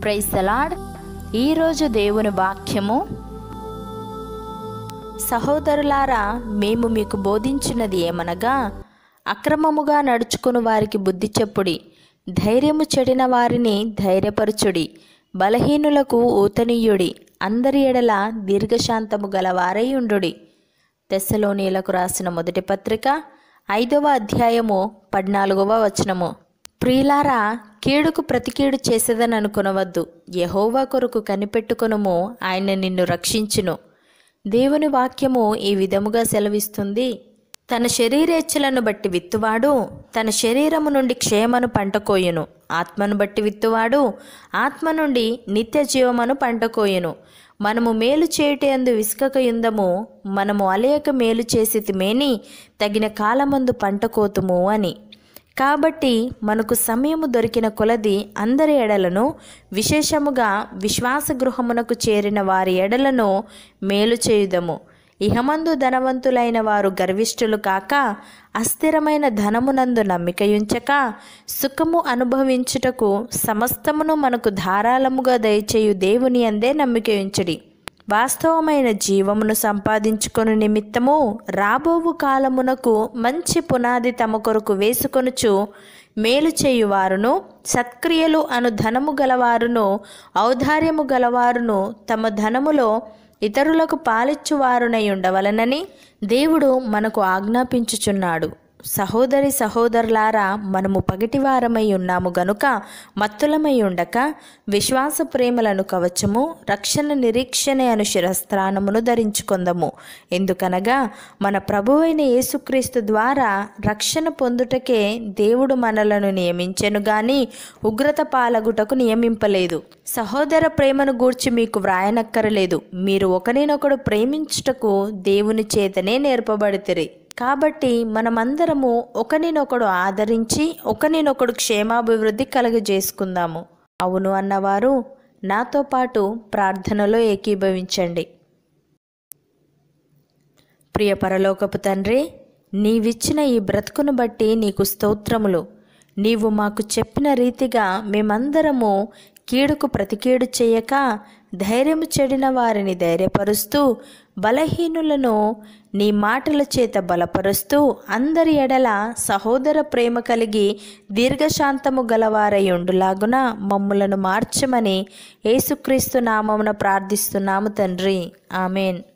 praise the Lord ఈరోజు దేవుని వాక్యము సహోదరులారా మేము మీకు బోధించినది ఏమనగా అక్రమముగా నడుచుకుని వారికి బుద్ధి చెప్పుడి ధైర్యము చెడిన వారిని ధైర్యపరచుడి బలహీనులకు ఊతనీయుడి అందరి ఎడల దీర్ఘశాంతము గలవారై ఉండుడి తెస్సలోనీలకు రాసిన మొదటి పత్రిక ఐదవ అధ్యాయము పద్నాలుగవ వచనము ప్రియులారా కీడుకు ప్రతికీడు చేసేదని అనుకునవద్దు యహోవా కొరకు కనిపెట్టుకొనుము ఆయన నిన్ను రక్షించును దేవుని వాక్యము ఈ విధముగా సెలవిస్తుంది తన శరీరేచ్ఛలను బట్టి విత్తువాడు తన శరీరము నుండి క్షేమను పంటకోయును ఆత్మను బట్టి విత్తువాడు ఆత్మ నుండి నిత్య జీవమును పంటకోయును మనము మేలు చేయుటందు విసుకకయుందము మనము అలయక మేలు చేసితిమేని తగిన కాలమందు పంట కోతుము అని కాబట్టి మనకు సమయము దొరికిన కొలది అందరి ఎడలను విశేషముగా విశ్వాస గృహమునకు చేరిన వారి ఎడలను మేలు చేయుదము ఇహమందు ధనవంతులైన వారు గర్విష్ఠులు కాక అస్థిరమైన ధనమునందు నమ్మికయుంచక సుఖము అనుభవించుటకు సమస్తమును మనకు ధారాళముగా దయచేయు దేవుని అందే నమ్మికయుంచడి వాస్తవమైన జీవమును సంపాదించుకొను నిమిత్తము రాబోవు కాలమునకు మంచి పునాది తమ కొరకు వేసుకొనుచు మేలు చేయువారును సత్క్రియలు అను ధనము గలవారును ఔదార్యము గలవారును తమ ధనములో ఇతరులకు పాలిచ్చువారునై ఉండవలనని దేవుడు మనకు ఆజ్ఞాపించుచున్నాడు సహోదరి సహోదరులారా మనము పగటివారమై ఉన్నాము గనుక మత్తులమై ఉండక విశ్వాస ప్రేమలను కవచము రక్షణ నిరీక్షణ అను శిరస్త్రానమును ధరించుకొందము ఎందుకనగా మన ప్రభువైన యేసుక్రీస్తు ద్వారా రక్షణ పొందుటకే దేవుడు మనలను నియమించెను గాని ఉగ్రత పాలగుటకు నియమింపలేదు సహోదర ప్రేమను గూర్చి మీకు వ్రాయనక్కరలేదు మీరు ఒకరినొకడు ప్రేమించుటకు దేవుని చేతనే నేర్పబడితిరి కాబట్టి మనమందరము ఒకరినొకడు ఆదరించి ఒకరినొకడు క్షేమాభివృద్ధి కలుగజేసుకుందాము అవును అన్నవారు నాతో పాటు ప్రార్థనలో ఏకీభవించండి ప్రియ పరలోకపు తండ్రి నీవిచ్చిన ఈ బ్రతుకును బట్టి నీకు స్తోత్రములు నీవు మాకు చెప్పిన రీతిగా మేమందరము కీడుకు ప్రతికీడు చేయక ధైర్యము చెడిన వారిని ధైర్యపరుస్తూ బలహీనులను నీ మాటల చేత బలపరుస్తూ అందరి ఎడల సహోదర ప్రేమ కలిగి దీర్ఘశాంతము గలవారై ఉండులాగున మమ్ములను మార్చమని యేసుక్రీస్తు నామమున ప్రార్థిస్తున్నాము తండ్రి ఆమెన్